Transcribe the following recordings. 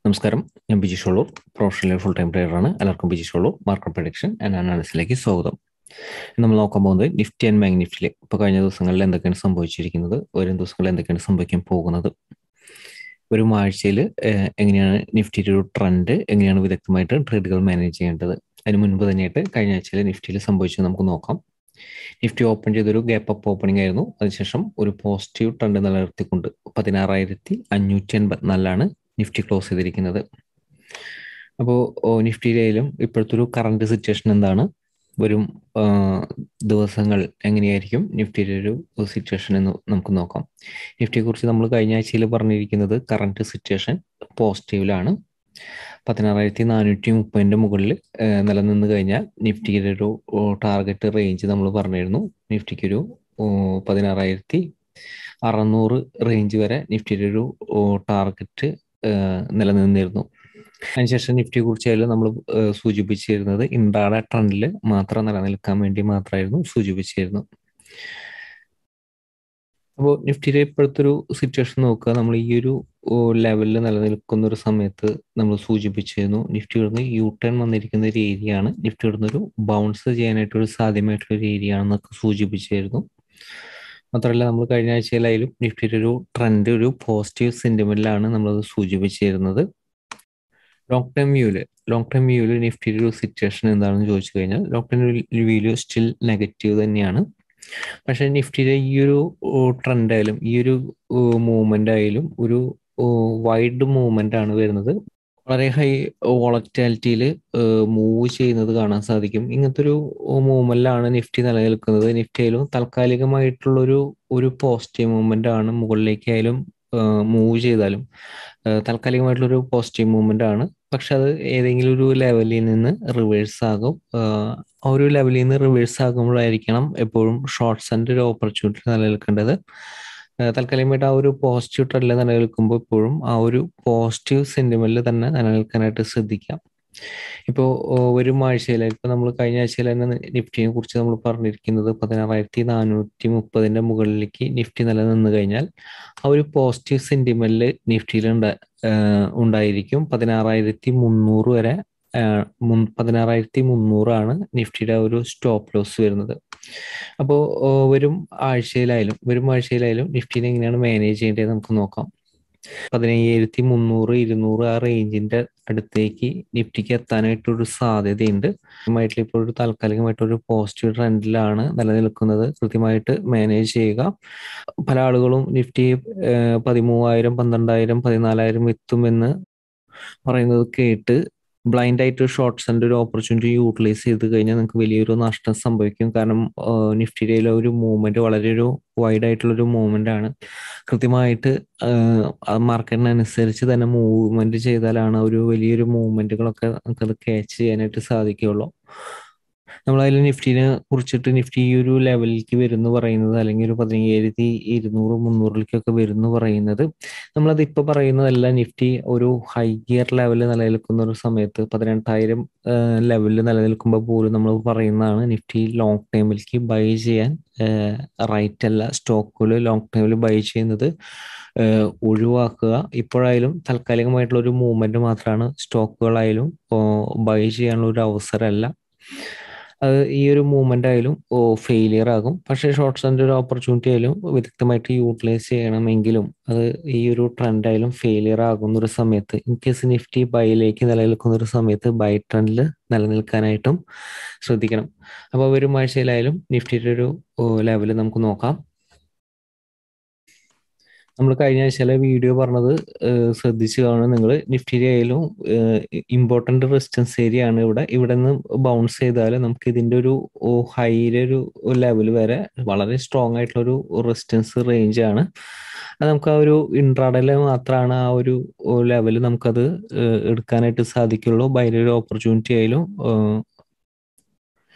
നമസ്കാരം ഞാൻ Biji Sholur professional full time ട്രേഡറാണ് എല്ലാവർക്കും Biji Sholur market prediction and അനാലിസിലേക്ക് സ്വാഗതം നമ്മൾ നോക്കാൻ പോകുന്നത് നിഫ്റ്റി ആൻഡ് ബാങ്ക് നിഫ്റ്റിയിൽ ഇപ്പോൾ കഴിഞ്ഞ ദിവസങ്ങളിൽ എന്തൊക്കെയാണ് സംഭവിച്ചിരിക്കുന്നത് വരും ദിവസങ്ങളിൽ എന്തൊക്കെയാണ് സംഭവിക്കാൻ പോകുന്നത് ഒരു ആഴ്ചയിൽ എങ്ങനെയാണ് നിഫ്റ്റിയുടെ ഒരു ട്രെൻഡ് എങ്ങനെയാണ് വിദഗ്ധമായിട്ട് ട്രേഡുകൾ മാനേജ് ചെയ്യേണ്ടത് അതിന് മുൻപ് തന്നെയായിട്ട് കഴിഞ്ഞ ആഴ്ചയിൽ നിഫ്റ്റിയിൽ സംഭവിച്ചത് നമുക്ക് നോക്കാം നിഫ്റ്റി ഓപ്പൺ ചെയ്തൊരു ഗ്യാപ്പ് അപ്പ് ഓപ്പണിംഗ് ആയിരുന്നു അതിനുശേഷം ഒരു പോസിറ്റീവ് ട്രെൻഡ് നിലനിർത്തിക്കൊണ്ട് പതിനാറായിരത്തി അഞ്ഞൂറ്റി എൺപത്തിനാലിലാണ് നിഫ്റ്റി ക്ലോസ് ചെയ്തിരിക്കുന്നത് അപ്പോൾ നിഫ്റ്റിയിലായാലും ഇപ്പോഴത്തെ ഒരു കറണ്ട് സിറ്റുവേഷൻ എന്താണ് വരും ദിവസങ്ങൾ എങ്ങനെയായിരിക്കും നിഫ്റ്റിയുടെ ഒരു സിറ്റുവേഷൻ എന്ന് നമുക്ക് നോക്കാം നിഫ്റ്റിയെ കുറിച്ച് നമ്മൾ കഴിഞ്ഞ ആഴ്ചയിൽ പറഞ്ഞിരിക്കുന്നത് കറണ്ട് സിറ്റുവേഷൻ പോസിറ്റീവിലാണ് പതിനാറായിരത്തി നാനൂറ്റി മുപ്പതിൻ്റെ മുകളിൽ നിലനിന്ന് കഴിഞ്ഞാൽ നിഫ്റ്റിയുടെ ഒരു ടാർഗറ്റ് റേഞ്ച് നമ്മൾ പറഞ്ഞിരുന്നു നിഫ്റ്റിക്ക് ഒരു പതിനാറായിരത്തി അറുന്നൂറ് റേഞ്ച് വരെ നിഫ്റ്റിയുടെ ഒരു ടാർഗറ്റ് നിലനിന്നിരുന്നു അതിനുശേഷം നിഫ്റ്റിയെ കുറിച്ചായാലും നമ്മൾ സൂചിപ്പിച്ചിരുന്നത് ഇൻട്രാഡ ട്രെൻഡിൽ മാത്രം നിലനിൽക്കാൻ വേണ്ടി മാത്രമായിരുന്നു സൂചിപ്പിച്ചിരുന്നു അപ്പോൾ നിഫ്റ്റിയുടെ ഇപ്പോഴത്തെ ഒരു സിറ്റുവേഷൻ നോക്കുക നമ്മൾ ഈ ഒരു ലെവലിൽ നിലനിൽക്കുന്ന ഒരു സമയത്ത് നമ്മൾ സൂചിപ്പിച്ചിരുന്നു നിഫ്റ്റി ഇവിടുന്ന് യു ടേൺ വന്നിരിക്കുന്ന ഒരു ഏരിയയാണ് നിഫ്റ്റി ഇവിടുന്ന് ഒരു ബൗൺസ് ചെയ്യാനായിട്ടൊരു സാധ്യമായിട്ടുള്ള ഒരു ഏരിയ ആണെന്നൊക്കെ സൂചിപ്പിച്ചിരുന്നു മാത്രമല്ല നമ്മൾ കഴിഞ്ഞ ആഴ്ചയിലായാലും നിഫ്റ്റിയുടെ ഒരു ട്രെൻഡ് ഒരു പോസിറ്റീവ് സെന്റിമെന്റിലാണ് നമ്മളത് സൂചിപ്പിച്ചിരുന്നത് ലോങ് ടൈം വ്യൂവില് ലോങ് ടൈം വ്യൂവില് നിഫ്റ്റിയുടെ ഒരു സിറ്റുവേഷൻ എന്താണെന്ന് ചോദിച്ചു കഴിഞ്ഞാൽ ലോങ് ടൈം വ്യൂവില് സ്റ്റിൽ നെഗറ്റീവ് തന്നെയാണ് പക്ഷെ നിഫ്റ്റിയുടെ ഈ ഒരു ട്രെൻഡ് ആയാലും ഈ ഒരു മൂവ്മെന്റ് ആയാലും ഒരു വൈഡ് മൂവ്മെന്റ് ആണ് വരുന്നത് വളരെ ഹൈ വോളറ്റാലിറ്റിയിൽ മൂവ് ചെയ്യുന്നത് കാണാൻ സാധിക്കും ഇങ്ങനത്തെ ഒരു മൂവ്മെന്റിലാണ് നിഫ്റ്റി നിലനിൽക്കുന്നത് നിഫ്റ്റിയിലും താൽക്കാലികമായിട്ടുള്ളൊരു ഒരു പോസിറ്റീവ് മൂവ്മെന്റ് ആണ് മുകളിലേക്കായാലും മൂവ് ചെയ്താലും താൽക്കാലികമായിട്ടുള്ളൊരു പോസിറ്റീവ് മൂവ്മെന്റ് ആണ് പക്ഷെ അത് ഏതെങ്കിലും ഒരു ലെവലിൽ നിന്ന് റിവേഴ്സ് ആകും ആ ഒരു ലെവലിൽ നിന്ന് റിവേഴ്സ് ആകുമ്പോഴായിരിക്കണം എപ്പോഴും ഷോർട്ട്സിന്റെ ഒരു ഓപ്പർച്യൂണിറ്റി നിലനിൽക്കേണ്ടത് താൽക്കാലികമായിട്ട് ആ ഒരു പോസിറ്റീവ് ട്രെൻഡിൽ നിലനിൽക്കുമ്പോൾ ഇപ്പോഴും ആ ഒരു പോസിറ്റീവ് സെന്റിമെന്റിൽ തന്നെ നിലനിൽക്കാനായിട്ട് ശ്രദ്ധിക്കാം ഇപ്പോൾ ഒരു ആഴ്ചയിൽ ഇപ്പോൾ നമ്മൾ കഴിഞ്ഞ ആഴ്ചയിൽ തന്നെ നിഫ്റ്റിയെ കുറിച്ച് നമ്മൾ പറഞ്ഞിരിക്കുന്നത് പതിനാറായിരത്തി നാനൂറ്റി മുപ്പതിന്റെ മുകളിലേക്ക് നിഫ്റ്റി നിലനിന്ന് കഴിഞ്ഞാൽ ആ ഒരു പോസിറ്റീവ് സെന്റിമെന്റിൽ നിഫ്റ്റിയിൽ ഉണ്ടായിരിക്കും പതിനാറായിരത്തി മുന്നൂറ് വരെ പതിനാറായിരത്തി മുന്നൂറാണ് നിഫ്റ്റിയുടെ ഒരു സ്റ്റോപ്പ് ലോസ് വരുന്നത് അപ്പോൾ വരും ആഴ്ചയിലായാലും വരും ആഴ്ചയിലായാലും നിഫ്റ്റിനെ എങ്ങനെയാണ് മാനേജ് ചെയ്യേണ്ടത് നമുക്ക് നോക്കാം പതിനയ്യായിരത്തി മുന്നൂറ് ഇരുന്നൂറ് ആ റേഞ്ചിന്റെ അടുത്തേക്ക് നിഫ്റ്റിക്ക് എത്താനായിട്ടൊരു സാധ്യതയുണ്ട് കൃത്യമായിട്ട് ഇപ്പോൾ ഒരു താൽക്കാലികമായിട്ടൊരു പോസിറ്റീവ് ട്രെൻഡിലാണ് നിലനിൽക്കുന്നത് കൃത്യമായിട്ട് മാനേജ് ചെയ്യുക പല ആളുകളും നിഫ്റ്റി പതിമൂവായിരം പന്ത്രണ്ടായിരം പതിനാലായിരം എത്തുമെന്ന് പറയുന്നത് കേട്ട് ബ്ലൈൻഡ് ആയിട്ട് ഷോർട്ട്സിന്റെ ഒരു ഓപ്പർച്യൂണിറ്റി യൂട്ടിലൈസ് ചെയ്ത് കഴിഞ്ഞാൽ നിങ്ങൾക്ക് വലിയൊരു നഷ്ടം സംഭവിക്കും കാരണം നിഫ്റ്റിയിലെ ഒരു മൂവ്മെന്റ് വളരെ ഒരു വൈഡ് ആയിട്ടുള്ള ഒരു മൂവ്മെന്റ് ആണ് കൃത്യമായിട്ട് മാർക്കറ്റിനനുസരിച്ച് തന്നെ മൂവ്മെന്റ് ചെയ്താലാണ് ഒരു വലിയൊരു മൂവ്മെന്റുകളൊക്കെ നമുക്കത് ക്യാച്ച് ചെയ്യാനായിട്ട് സാധിക്കുകയുള്ളൂ നമ്മളതിൽ നിഫ്റ്റിനെ കുറിച്ചിട്ട് നിഫ്റ്റി ഈ ഒരു ലെവലിലേക്ക് വരുന്നു പറയുന്നത് അല്ലെങ്കിൽ ഒരു പതിനയ്യായിരത്തി ഇരുന്നൂറ് മുന്നൂറിലേക്കൊക്കെ വരുന്നു പറയുന്നത് നമ്മളത് ഇപ്പൊ പറയുന്നതല്ല നിഫ്റ്റി ഒരു ഹൈ ഗിയർ ലെവലിൽ നിലനിൽക്കുന്ന ഒരു സമയത്ത് പതിനെട്ടായിരം ലെവലിൽ നിലനിൽക്കുമ്പോൾ പോലും നമ്മൾ പറയുന്നതാണ് നിഫ്റ്റി ലോങ് ടൈമിലേക്ക് ബൈ ചെയ്യാൻ റൈറ്റ് അല്ല സ്റ്റോക്കുകൾ ലോങ് ടൈമിൽ ബൈ ചെയ്യുന്നത് ഒഴിവാക്കുക ഇപ്പോഴായാലും താൽക്കാലികമായിട്ടുള്ള ഒരു മൂവ്മെന്റ് മാത്രമാണ് സ്റ്റോക്കുകളായാലും ബൈ ചെയ്യാനുള്ള ഒരു അവസരമല്ല അത് ഈ ഒരു മൂവ്മെന്റ് ആയാലും ഫെയിലിയർ ആകും പക്ഷേ ഷോർട്ട്സിന്റെ ഒരു ഓപ്പർച്യൂണിറ്റി ആയാലും വിദഗ്ധമായിട്ട് യൂട്ടിലൈസ് ചെയ്യണമെങ്കിലും അത് ഈ ഒരു ട്രെൻഡ് ആയാലും ഫെയിലിയർ ആകുന്ന ഒരു സമയത്ത് ഇൻ കേസ് നിഫ്റ്റി ബൈയിലേക്ക് നിലനിൽക്കുന്ന ഒരു സമയത്ത് ബൈ ട്രെൻഡിൽ നിലനിൽക്കാനായിട്ടും ശ്രദ്ധിക്കണം അപ്പോൾ ഒരു ആഴ്ചയിലായാലും നിഫ്റ്റിയുടെ ഒരു ലെവൽ നമുക്ക് നോക്കാം നമ്മൾ കഴിഞ്ഞ ആഴ്ചയിലെ വീഡിയോ പറഞ്ഞത് ശ്രദ്ധിച്ചു കാണും നിങ്ങൾ നിഫ്റ്റിയിലെ ആയാലും ഇമ്പോർട്ടൻ്റ് റെസിസ്റ്റൻസ് ഏരിയ ആണ് ഇവിടെ ഇവിടെ നിന്ന് ബൗൺസ് ചെയ്താൽ നമുക്ക് ഇതിൻ്റെ ഒരു ഹൈയിലെ ഒരു ലെവൽ വരെ വളരെ സ്ട്രോങ് ആയിട്ടുള്ള ഒരു റെസിസ്റ്റൻസ് റേഞ്ച് ആണ് അത് നമുക്ക് ആ ഒരു ഇൻട്രാഡയിലെ മാത്രമാണ് ആ ഒരു ലെവൽ നമുക്കത് എടുക്കാനായിട്ട് സാധിക്കുള്ളൂ ബൈലൊരു ഓപ്പർച്യൂണിറ്റി ആയാലും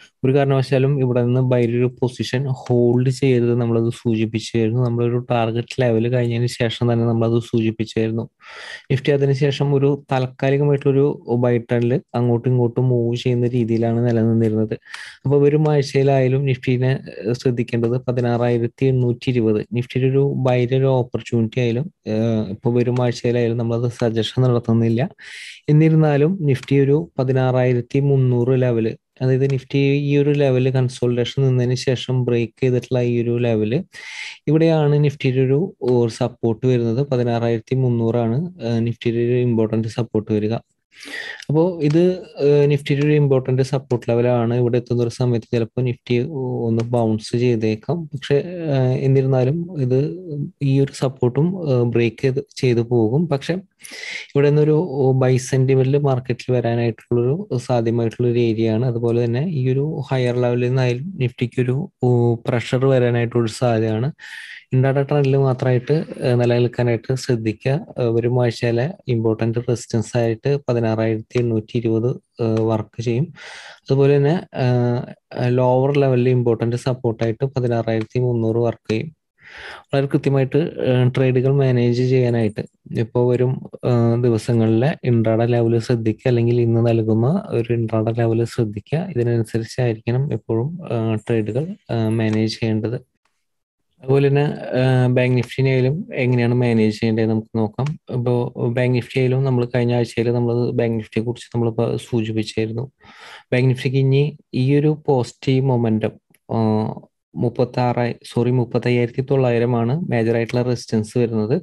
ഒരു കാരണവശാലും ഇവിടെ നിന്ന് ബൈരി ഒരു പൊസിഷൻ ഹോൾഡ് ചെയ്യരുത് നമ്മളത് സൂചിപ്പിച്ചായിരുന്നു നമ്മളൊരു ടാർഗറ്റ് ലെവൽ കഴിഞ്ഞതിന് ശേഷം തന്നെ നമ്മളത് സൂചിപ്പിച്ചായിരുന്നു നിഫ്റ്റി അതിനുശേഷം ഒരു താൽക്കാലികമായിട്ടൊരു ബൈ ട്രെൻഡിൽ അങ്ങോട്ടും ഇങ്ങോട്ടും മൂവ് ചെയ്യുന്ന രീതിയിലാണ് നിലനിന്നിരുന്നത് അപ്പോൾ വരും ആഴ്ചയിലായാലും നിഫ്റ്റിനെ ശ്രദ്ധിക്കേണ്ടത് പതിനാറായിരത്തി എണ്ണൂറ്റി ഇരുപത് നിഫ്റ്റിയുടെ ഒരു ബൈര ഒരു ഓപ്പർച്യൂണിറ്റി ആയാലും ഇപ്പോൾ വരും ആഴ്ചയിലായാലും നമ്മളത് സജഷൻ നടത്തുന്നില്ല എന്നിരുന്നാലും നിഫ്റ്റി ഒരു പതിനാറായിരത്തി മുന്നൂറ് ലെവല് അതായത് നിഫ്റ്റി ഈ ഒരു ലെവല് കൺസോൾട്ടേഷൻ നിന്നതിന് ശേഷം ബ്രേക്ക് ചെയ്തിട്ടുള്ള ഈ ഒരു ലെവല് ഇവിടെയാണ് നിഫ്റ്റിയുടെ ഒരു സപ്പോർട്ട് വരുന്നത് പതിനാറായിരത്തി മുന്നൂറാണ് നിഫ്റ്റിയുടെ ഒരു ഇമ്പോർട്ടൻറ്റ് സപ്പോർട്ട് വരിക അപ്പോൾ ഇത് നിഫ്റ്റിയുടെ ഒരു ഇമ്പോർട്ടൻ്റ് സപ്പോർട്ട് ലെവലാണ് ഇവിടെ എത്തുന്ന ഒരു സമയത്ത് ചിലപ്പോൾ നിഫ്റ്റി ഒന്ന് ബൗൺസ് ചെയ്തേക്കാം പക്ഷെ എന്നിരുന്നാലും ഇത് ഈ ഒരു സപ്പോർട്ടും ബ്രേക്ക് ചെയ്ത് ചെയ്തു പോകും പക്ഷെ ഇവിടെ നിന്നൊരു ബൈ സെന്റിമെന്റിൽ മാർക്കറ്റിൽ വരാനായിട്ടുള്ളൊരു സാധ്യമായിട്ടുള്ള ഒരു ഏരിയ ആണ് അതുപോലെ തന്നെ ഈ ഒരു ഹയർ ലെവലിൽ നിന്നായാലും നിഫ്റ്റിക്ക് ഒരു പ്രഷർ വരാനായിട്ടുള്ള സാധ്യതയാണ് ഇൻഡാഡ ട്രെൻഡിൽ മാത്രമായിട്ട് നിലനിൽക്കാനായിട്ട് ശ്രദ്ധിക്കുക ഒരു ആഴ്ചയിലെ ഇമ്പോർട്ടൻ്റ് റെസിസ്റ്റൻസ് ആയിട്ട് പതിനാറായിരത്തി എണ്ണൂറ്റി ഇരുപത് വർക്ക് ചെയ്യും അതുപോലെ തന്നെ ലോവർ ലെവലിൽ ഇമ്പോർട്ടൻ്റ് സപ്പോർട്ടായിട്ട് പതിനാറായിരത്തി മുന്നൂറ് വർക്ക് ചെയ്യും വളരെ കൃത്യമായിട്ട് ട്രേഡുകൾ മാനേജ് ചെയ്യാനായിട്ട് ഇപ്പോൾ വരും ദിവസങ്ങളിലെ ഇൻട്രാഡ ലെവൽ ശ്രദ്ധിക്കുക അല്ലെങ്കിൽ ഇന്ന് നൽകുന്ന ഒരു ഇൻട്രാഡ ലെവൽ ശ്രദ്ധിക്കുക ഇതിനനുസരിച്ചായിരിക്കണം എപ്പോഴും ട്രേഡുകൾ മാനേജ് ചെയ്യേണ്ടത് അതുപോലെ തന്നെ ബാങ്ക് നിഫ്റ്റിനെയായാലും എങ്ങനെയാണ് മാനേജ് ചെയ്യേണ്ടത് നമുക്ക് നോക്കാം ഇപ്പോൾ ബാങ്ക് നിഫ്റ്റി ആയാലും നമ്മൾ കഴിഞ്ഞ ആഴ്ചയിൽ നമ്മൾ ബാങ്ക് നിഫ്റ്റിയെ കുറിച്ച് നമ്മളിപ്പോൾ സൂചിപ്പിച്ചായിരുന്നു ബാങ്ക് നിഫ്റ്റിക്ക് ഇനി ഈ ഒരു പോസിറ്റീവ് മൊമെൻറ്റം മുപ്പത്തി ആറായി സോറി മുപ്പത്തി അയ്യായിരത്തി തൊള്ളായിരമാണ് മേജർ ആയിട്ടുള്ള റെസിസ്റ്റൻസ് വരുന്നത്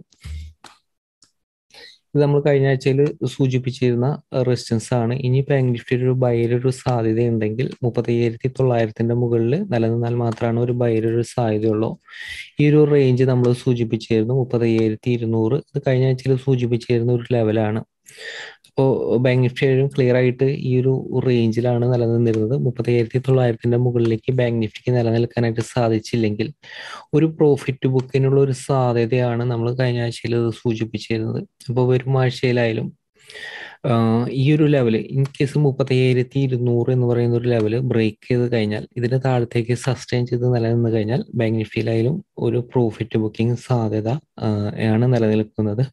ഇത് നമ്മൾ കഴിഞ്ഞ ആഴ്ചയിൽ സൂചിപ്പിച്ചിരുന്ന റെസിസ്റ്റൻസ് ആണ് ഇനി ബാങ്ക് നിഫ്റ്റിയുടെ ഒരു ബൈയുടെ ഒരു സാധ്യത ഉണ്ടെങ്കിൽ മുപ്പത്തി അയ്യായിരത്തി തൊള്ളായിരത്തിന്റെ മുകളിൽ നിലനിന്നാൽ മാത്രമാണ് ഒരു ബൈയുടെ ഒരു സാധ്യതയുള്ളൂ ഈ ഒരു റേഞ്ച് നമ്മൾ സൂചിപ്പിച്ചിരുന്നു മുപ്പത്തി അയ്യായിരത്തി ഇരുന്നൂറ് ഇത് കഴിഞ്ഞ ആഴ്ചയിൽ സൂചിപ്പിച്ചിരുന്ന ഒരു ലെവലാണ് അപ്പോൾ ബാങ്ക് നിഫ്റ്റി ആയാലും ക്ലിയർ ആയിട്ട് ഈ ഒരു റേഞ്ചിലാണ് നിലനിന്നിരുന്നത് മുപ്പത്തി അയ്യായിരത്തി തൊള്ളായിരത്തിന്റെ മുകളിലേക്ക് ബാങ്ക് നിഫ്റ്റിക്ക് നിലനിൽക്കാനായിട്ട് സാധിച്ചില്ലെങ്കിൽ ഒരു പ്രോഫിറ്റ് ബുക്കിനുള്ള ഒരു സാധ്യതയാണ് നമ്മൾ കഴിഞ്ഞ ആഴ്ചയിൽ സൂചിപ്പിച്ചിരുന്നത് അപ്പോൾ വരും ആഴ്ചയിലായാലും ഈ ഒരു ലെവല് ഇൻ കേസ് മുപ്പത്തി അയ്യായിരത്തി ഇരുന്നൂറ് എന്ന് പറയുന്ന ഒരു ലെവല് ബ്രേക്ക് ചെയ്ത് കഴിഞ്ഞാൽ ഇതിന് താഴത്തേക്ക് സസ്റ്റെയിൻ ചെയ്ത് നിലനിന്ന് കഴിഞ്ഞാൽ ബാങ്ക് നിഫ്റ്റിയിലായാലും ഒരു പ്രോഫിറ്റ് ബുക്കിംഗ് സാധ്യത ആണ് നിലനിൽക്കുന്നത്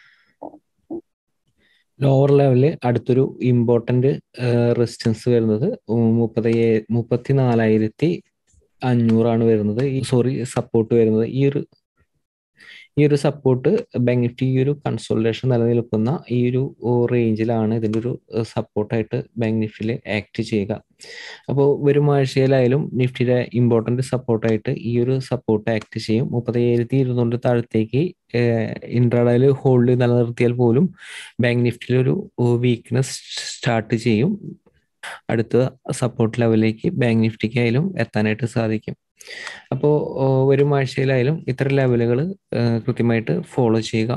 ലോവർ ലെവലിൽ അടുത്തൊരു ഇമ്പോർട്ടൻ്റ് റെസിസ്റ്റൻസ് വരുന്നത് മുപ്പത്തി മുപ്പത്തി നാലായിരത്തി അഞ്ഞൂറാണ് വരുന്നത് ഈ സോറി സപ്പോർട്ട് വരുന്നത് ഈ ഒരു ഈ ഒരു സപ്പോർട്ട് ബാങ്ക് നിഫ്റ്റി ഈ ഒരു കൺസോൾട്ടേഷൻ നിലനിൽക്കുന്ന ഈ ഒരു റേഞ്ചിലാണ് ഇതിൻ്റെ ഒരു സപ്പോർട്ടായിട്ട് ബാങ്ക് നിഫ്റ്റിയിൽ ആക്ട് ചെയ്യുക അപ്പോൾ വരും ആഴ്ചയിലായാലും നിഫ്റ്റിയുടെ ഇമ്പോർട്ടൻ്റ് സപ്പോർട്ടായിട്ട് ഈ ഒരു സപ്പോർട്ട് ആക്ട് ചെയ്യും മുപ്പത്തയ്യായിരത്തി ഇരുന്നൂറ് താഴത്തേക്ക് ഇൻട്രാഡയിൽ ഹോൾഡ് നിലനിർത്തിയാൽ പോലും ബാങ്ക് നിഫ്റ്റിയിൽ ഒരു വീക്ക്നെസ് സ്റ്റാർട്ട് ചെയ്യും അടുത്ത സപ്പോർട്ട് ലെവലിലേക്ക് ബാങ്ക് നിഫ്റ്റിക്കായാലും എത്താനായിട്ട് സാധിക്കും അപ്പോൾ വരും ആഴ്ചയിലായാലും ഇത്തരം ലെവലുകൾ കൃത്യമായിട്ട് ഫോളോ ചെയ്യുക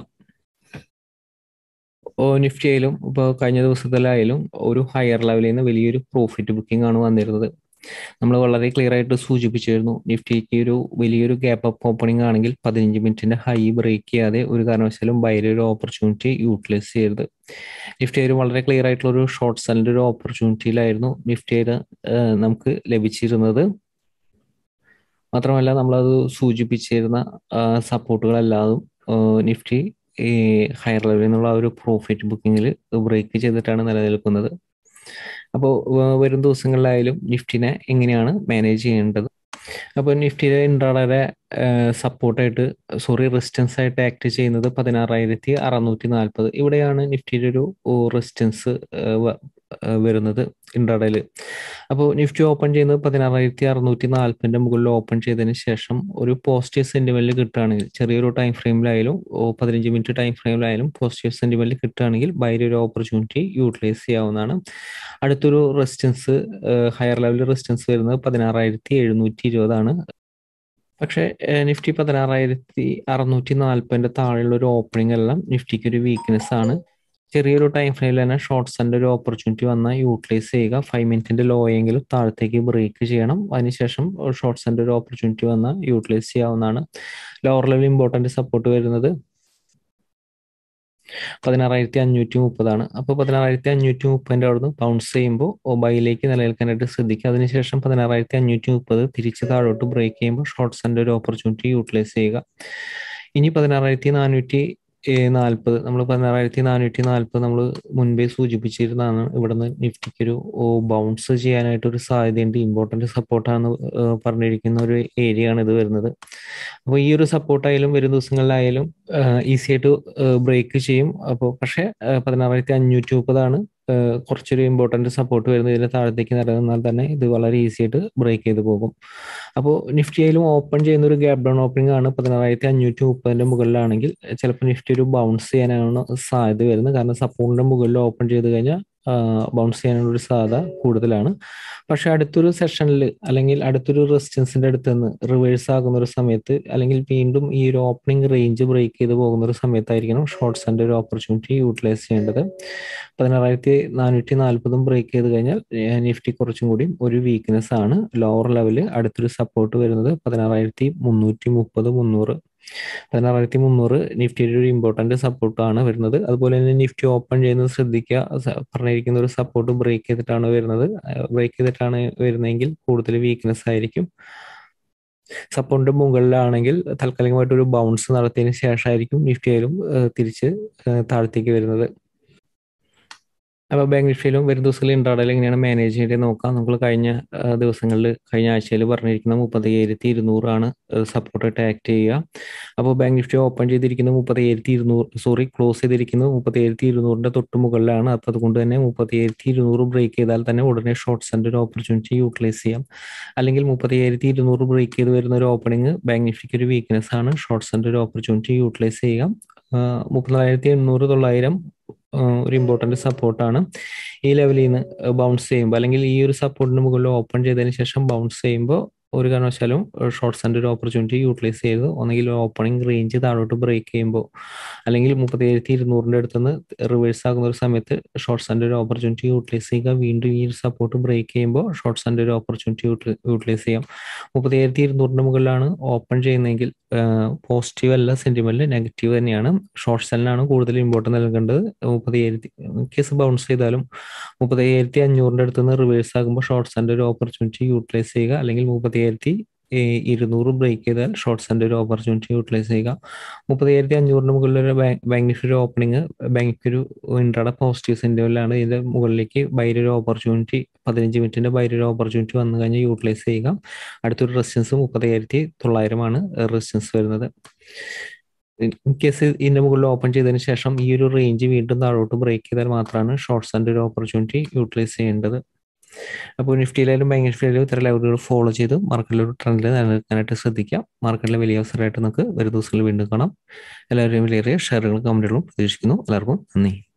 നിഫ്റ്റി ആയാലും ഇപ്പോൾ കഴിഞ്ഞ ദിവസത്തിലായാലും ഒരു ഹയർ ലെവലിൽ നിന്ന് വലിയൊരു പ്രോഫിറ്റ് ബുക്കിംഗ് ആണ് വന്നിരുന്നത് നമ്മൾ വളരെ ക്ലിയർ ആയിട്ട് സൂചിപ്പിച്ചിരുന്നു നിഫ്റ്റിക്ക് ഒരു വലിയൊരു ഗ്യാപ്പ് അപ്പ് ഓപ്പണിംഗ് ആണെങ്കിൽ പതിനഞ്ച് മിനിറ്റിന്റെ ഹൈ ബ്രേക്ക് ചെയ്യാതെ ഒരു കാരണവശാലും ബൈര ഒരു ഓപ്പർച്യൂണിറ്റി യൂട്ടിലൈസ് ചെയ്യരുത് നിഫ്റ്റി ഒരു വളരെ ക്ലിയർ ആയിട്ടുള്ള ഒരു ഷോർട്ട് സെല്ലിന്റെ ഒരു ഓപ്പർച്യൂണിറ്റിയിലായിരുന്നു നിഫ്റ്റി നമുക്ക് ലഭിച്ചിരുന്നത് മാത്രമല്ല നമ്മളത് സൂചിപ്പിച്ചിരുന്ന സപ്പോർട്ടുകളല്ലാതും നിഫ്റ്റി ഈ ഹയർ ലെവലിൽ നിന്നുള്ള ഒരു പ്രോഫിറ്റ് ബുക്കിങ്ങിൽ ബ്രേക്ക് ചെയ്തിട്ടാണ് നിലനിൽക്കുന്നത് അപ്പോൾ വരും ദിവസങ്ങളിലായാലും നിഫ്റ്റിനെ എങ്ങനെയാണ് മാനേജ് ചെയ്യേണ്ടത് അപ്പോൾ നിഫ്റ്റിയുടെ ഇൻട്രാഡയുടെ സപ്പോർട്ടായിട്ട് സോറി റെസിസ്റ്റൻസ് ആയിട്ട് ആക്ട് ചെയ്യുന്നത് പതിനാറായിരത്തി അറുന്നൂറ്റി നാൽപ്പത് ഇവിടെയാണ് നിഫ്റ്റിയുടെ ഒരു റെസിസ്റ്റൻസ് വരുന്നത് ഇൻട്രാഡയിൽ അപ്പോൾ നിഫ്റ്റി ഓപ്പൺ ചെയ്യുന്നത് പതിനാറായിരത്തി അറുന്നൂറ്റി നാൽപ്പതിൻ്റെ മുകളിൽ ഓപ്പൺ ചെയ്തതിന് ശേഷം ഒരു പോസിറ്റീവ് സെൻറ്റിമെൻറ്റിൽ കിട്ടുകയാണെങ്കിൽ ചെറിയൊരു ടൈം ഫ്രെയിമിലായാലും പതിനഞ്ച് മിനിറ്റ് ടൈം ഫ്രെയിമിലായാലും പോസിറ്റീവ് സെൻറ്റിമെൻറ്റിൽ കിട്ടുകയാണെങ്കിൽ ബൈരി ഒരു ഓപ്പർച്യൂണിറ്റി യൂട്ടിലൈസ് ചെയ്യാവുന്നതാണ് അടുത്തൊരു റെസിസ്റ്റൻസ് ഹയർ ലെവൽ റെസിസ്റ്റൻസ് വരുന്നത് പതിനാറായിരത്തി എഴുന്നൂറ്റി ഇരുപതാണ് പക്ഷേ നിഫ്റ്റി പതിനാറായിരത്തി അറുന്നൂറ്റി നാൽപ്പതിൻ്റെ താഴെയുള്ള ഒരു ഓപ്പണിംഗ് എല്ലാം നിഫ്റ്റിക്ക് ഒരു വീക്ക്നെസ് ആണ് ചെറിയൊരു ടൈം ഫ്രെയിമിൽ തന്നെ ഷോർട്ട്സിൻ്റെ ഒരു ഓപ്പർച്യൂണിറ്റി വന്നാൽ യൂട്ടിലൈസ് ചെയ്യുക ഫൈവ് മിനിറ്റിൻ്റെ ലോ എങ്കിലും താഴത്തേക്ക് ബ്രേക്ക് ചെയ്യണം അതിനുശേഷം ഷോർട്ട്സിൻ്റെ ഒരു ഓപ്പർച്യൂണിറ്റി വന്നാൽ യൂട്ടിലൈസ് ചെയ്യാവുന്നതാണ് ലോവർ ലെവൽ ഇമ്പോർട്ടൻ്റ് സപ്പോർട്ട് വരുന്നത് പതിനാറായിരത്തി അഞ്ഞൂറ്റി മുപ്പതാണ് അപ്പോൾ പതിനാറായിരത്തി അഞ്ഞൂറ്റി മുപ്പതിൻ്റെ അവിടുന്ന് ബൗൺസ് ചെയ്യുമ്പോൾ ബൈയിലേക്ക് നിലനിൽക്കാനായിട്ട് ശ്രദ്ധിക്കുക അതിനുശേഷം പതിനാറായിരത്തി അഞ്ഞൂറ്റി മുപ്പത് തിരിച്ച് താഴോട്ട് ബ്രേക്ക് ചെയ്യുമ്പോൾ ഷോർട്ട്സിൻ്റെ ഒരു ഓപ്പർച്യൂണിറ്റി യൂട്ടിലൈസ് ചെയ്യുക ഇനി പതിനാറായിരത്തി നാനൂറ്റി നാൽപ്പത് നമ്മൾ പതിനാറായിരത്തി നാനൂറ്റി നാൽപ്പത് നമ്മൾ മുൻപേ സൂചിപ്പിച്ചിരുന്നതാണ് ഇവിടുന്ന് നിഫ്റ്റിക്ക് ഒരു ബൗൺസ് ചെയ്യാനായിട്ട് ഒരു സാധ്യതയുണ്ട് ഇമ്പോർട്ടൻ്റ് സപ്പോർട്ടാണ് പറഞ്ഞിരിക്കുന്ന ഒരു ഏരിയ ആണ് ഇത് വരുന്നത് അപ്പോൾ ഈ ഒരു സപ്പോർട്ടായാലും വരും ദിവസങ്ങളിലായാലും ഈസി ആയിട്ട് ബ്രേക്ക് ചെയ്യും അപ്പോൾ പക്ഷേ പതിനാറായിരത്തി അഞ്ഞൂറ്റി മുപ്പതാണ് കുറച്ചൊരു ഇമ്പോർട്ടൻ്റ് സപ്പോർട്ട് വരുന്നത് ഇതിന് താഴത്തേക്ക് നിലനിന്നാൽ തന്നെ ഇത് വളരെ ഈസി ആയിട്ട് ബ്രേക്ക് ചെയ്ത് പോകും അപ്പോൾ നിഫ്റ്റി ആയാലും ഓപ്പൺ ചെയ്യുന്ന ഒരു ഗ്യാപ് ഡൗൺ ഓപ്പണിംഗ് ആണ് പതിനാറായിരത്തി അഞ്ഞൂറ്റി മുപ്പതിൻ്റെ മുകളിലാണെങ്കിൽ ചിലപ്പോൾ നിഫ്റ്റി ഒരു ബൗൺസ് ചെയ്യാനാണ് സാധ്യത വരുന്നത് കാരണം സപ്പോർട്ടിൻ്റെ മുകളിൽ ഓപ്പൺ ചെയ്ത് കഴിഞ്ഞാൽ ബൗൺസ് ചെയ്യാനുള്ള ഒരു സാധ്യത കൂടുതലാണ് പക്ഷെ അടുത്തൊരു സെഷനിൽ അല്ലെങ്കിൽ അടുത്തൊരു റെസിസ്റ്റൻസിന്റെ അടുത്ത് നിന്ന് റിവേഴ്സ് ആകുന്ന ഒരു സമയത്ത് അല്ലെങ്കിൽ വീണ്ടും ഈ ഒരു ഓപ്പണിംഗ് റേഞ്ച് ബ്രേക്ക് ചെയ്ത് പോകുന്ന ഒരു സമയത്തായിരിക്കണം ഷോർട്ട്സിന്റെ ഒരു ഓപ്പർച്യൂണിറ്റി യൂട്ടിലൈസ് ചെയ്യേണ്ടത് പതിനാറായിരത്തി നാനൂറ്റി നാൽപ്പതും ബ്രേക്ക് ചെയ്ത് കഴിഞ്ഞാൽ നിഫ്റ്റി കുറച്ചും കൂടി ഒരു വീക്ക്നെസ് ആണ് ലോവർ ലെവല് അടുത്തൊരു സപ്പോർട്ട് വരുന്നത് പതിനാറായിരത്തി മുന്നൂറ്റി മുപ്പത് മുന്നൂറ് പതിനാറായിരത്തി മുന്നൂറ് നിഫ്റ്റിയുടെ ഒരു ഇമ്പോർട്ടന്റ് സപ്പോർട്ടാണ് വരുന്നത് അതുപോലെ തന്നെ നിഫ്റ്റി ഓപ്പൺ ചെയ്യുന്നത് ശ്രദ്ധിക്കുക പറഞ്ഞിരിക്കുന്ന ഒരു സപ്പോർട്ട് ബ്രേക്ക് ചെയ്തിട്ടാണ് വരുന്നത് ബ്രേക്ക് ചെയ്തിട്ടാണ് വരുന്നതെങ്കിൽ കൂടുതൽ വീക്ക്നെസ് ആയിരിക്കും സപ്പോർട്ടിന്റെ മുകളിലാണെങ്കിൽ താൽക്കാലികമായിട്ട് ഒരു ബൗൺസ് നടത്തിയതിന് ശേഷമായിരിക്കും നിഫ്റ്റി ആയാലും തിരിച്ച് താഴത്തേക്ക് വരുന്നത് അപ്പോൾ ബാങ്ക് നിഫ്റ്റിയിലും വരും ദിവസങ്ങളിൽ ഇൻട്രാഡയിൽ എങ്ങനെയാണ് മാനേജ് ചെയ്യേണ്ടത് നോക്കാം നമ്മൾ കഴിഞ്ഞ ദിവസങ്ങളിൽ കഴിഞ്ഞ ആഴ്ചയിൽ പറഞ്ഞിരിക്കുന്ന മുപ്പത്തയ്യായിരത്തി ഇരുന്നൂറാണ് സപ്പോർട്ടായിട്ട് ആക്ട് ചെയ്യുക അപ്പോൾ ബാങ്ക് നിഫ്റ്റി ഓപ്പൺ ചെയ്തിരിക്കുന്ന മുപ്പത്തയ്യായിരത്തി ഇരുന്നൂറ് സോറി ക്ലോസ് ചെയ്തിരിക്കുന്നത് മുപ്പത്തയ്യായിരത്തി ഇരുന്നൂറിൻ്റെ തൊട്ട് മുകളിലാണ് അപ്പോൾ അതുകൊണ്ട് തന്നെ മുപ്പത്തയ്യായിരത്തി ഇരുന്നൂറ് ബ്രേക്ക് ചെയ്താൽ തന്നെ ഉടനെ ഷോർട്ട്സിൻ്റെ ഒരു ഓപ്പർച്യൂണിറ്റി യൂട്ടിലൈസ് ചെയ്യാം അല്ലെങ്കിൽ മുപ്പത്തയ്യായിരത്തി ഇരുന്നൂറ് ബ്രേക്ക് ചെയ്ത് വരുന്ന ഒരു ഓപ്പണിംഗ് ബാങ്ക് നിഫ്റ്റിക്ക് ഒരു വീക്ക്നെസ് ആണ് ഷോർട്ട്സിൻ്റെ ഒരു ഓപ്പർച്യൂണിറ്റി യൂട്ടിലൈസ് ചെയ്യാം മുപ്പത്തിനായിരത്തി എണ്ണൂറ് തൊള്ളായിരം ഒരു ഇമ്പോർട്ടന്റ് സപ്പോർട്ടാണ് ഈ ലെവലിൽ നിന്ന് ബൗൺസ് ചെയ്യുമ്പോൾ അല്ലെങ്കിൽ ഈ ഒരു സപ്പോർട്ടിന് മുകളിൽ ഓപ്പൺ ചെയ്തതിന് ശേഷം ബൗൺസ് ചെയ്യുമ്പോൾ ഒരു കാരണവശാലും ഷോർട്ട്സിൻ്റെ ഒരു ഓപ്പർച്യൂണിറ്റി യൂട്ടിലൈസ് ചെയ്ത് ഒന്നെങ്കിൽ ഓപ്പണിംഗ് റേഞ്ച് താഴോട്ട് ബ്രേക്ക് ചെയ്യുമ്പോൾ അല്ലെങ്കിൽ മുപ്പത്തിയേഴത്തി ഇരുന്നൂറിൻ്റെ അടുത്തുനിന്ന് റിവേഴ്സ് ആകുന്ന ഒരു സമയത്ത് ഷോർട്ട്സിൻ്റെ ഒരു ഓപ്പർച്യൂണിറ്റി യൂട്ടിലൈസ് ചെയ്യുക വീണ്ടും ഈ ഒരു സപ്പോർട്ട് ബ്രേക്ക് ചെയ്യുമ്പോൾ ഷോർട്ട്സിൻ്റെ ഒരു ഓപ്പർച്യൂണിറ്റി യൂട്ടിലൈസ് ചെയ്യാം മുപ്പത്തിയേഴത്തി ഇരുന്നൂറിൻ്റെ മുകളിലാണ് ഓപ്പൺ ചെയ്യുന്നതെങ്കിൽ പോസിറ്റീവ് അല്ല സെന്റിമെന്റ് നെഗറ്റീവ് തന്നെയാണ് ഷോർട്ട് സെല്ലിനാണ് കൂടുതൽ ഇമ്പോർട്ടൻസ് നൽകേണ്ടത് മുപ്പത്തിയേഴത്തി കേസ് ബൗൺസ് ചെയ്താലും മുപ്പത്തിയേഴത്തി അഞ്ഞൂറിൻ്റെ അടുത്ത് നിന്ന് റിവേഴ്സ് ആകുമ്പോൾ ഷോർട്ട്സിൻ്റെ ഒരു ഓപ്പർച്യൂണിറ്റി യൂട്ടിലൈസ് ചെയ്യുക അല്ലെങ്കിൽ മുപ്പത്തിയേഴത്തി ഇരുന്നൂറ് ബ്രേക്ക് ചെയ്താൽ ഷോർട്ട്സിൻ്റെ ഒരു ഓപ്പർച്യൂണിറ്റി യൂട്ടിലൈസ് ചെയ്യുക മുപ്പത്തിയേഴത്തി അഞ്ഞൂറിന് മുകളിൽ ഒരു ബാങ്ക് നിഫ്റ്റി ഒരു ഓപ്പണിംഗ് ബാങ്ക് ഒരു ഇൻട്രാഡ പോസിറ്റീവ് സെന്റിമെന്റിലാണ് ഇതിന്റെ മുകളിലേക്ക് ബൈര ഒരു ഓപ്പർച്യൂണിറ്റി പതിനഞ്ച് മിനിറ്റിന്റെ ബൈര ഒരു ഓപ്പർച്യൂണിറ്റി വന്നു കഴിഞ്ഞാൽ യൂട്ടിലൈസ് ചെയ്യുക അടുത്തൊരു റെസിസ്റ്റൻസ് മുപ്പത്തയ്യായിരത്തി തൊള്ളായിരമാണ് റെസിസ്റ്റൻസ് വരുന്നത് ഇൻ കേസ് ഇതിന്റെ മുകളിൽ ഓപ്പൺ ചെയ്തതിന് ശേഷം ഈ ഒരു റേഞ്ച് വീണ്ടും താഴോട്ട് ബ്രേക്ക് ചെയ്താൽ മാത്രമാണ് ഷോർട്ട്സിന്റെ ഒരു ഓപ്പർച്യൂണിറ്റി യൂട്ടിലൈസ് ചെയ്യേണ്ടത് അപ്പോൾ നിഫ്റ്റിയിലായാലും ബാങ്ക് നിഫ്റ്റിയിലായാലും ഇത്തരം ലെവലുകൾ ഫോളോ ചെയ്ത് മാർക്കറ്റിലെ ഒരു ട്രെൻഡിൽ നിലനിൽക്കാനായിട്ട് ശ്രദ്ധിക്കാം മാർക്കറ്റിലെ വലിയ അവസരമായിട്ട് നമുക്ക് വരും ദിവസങ്ങളിൽ വീണ്ടും കാണാം എല്ലാവരെയും വിലയേറിയ ഷെയറുകളും കമന്റുകളും പ്രതീക്ഷിക്കുന്നു എല്ലാവർക്കും നന്ദി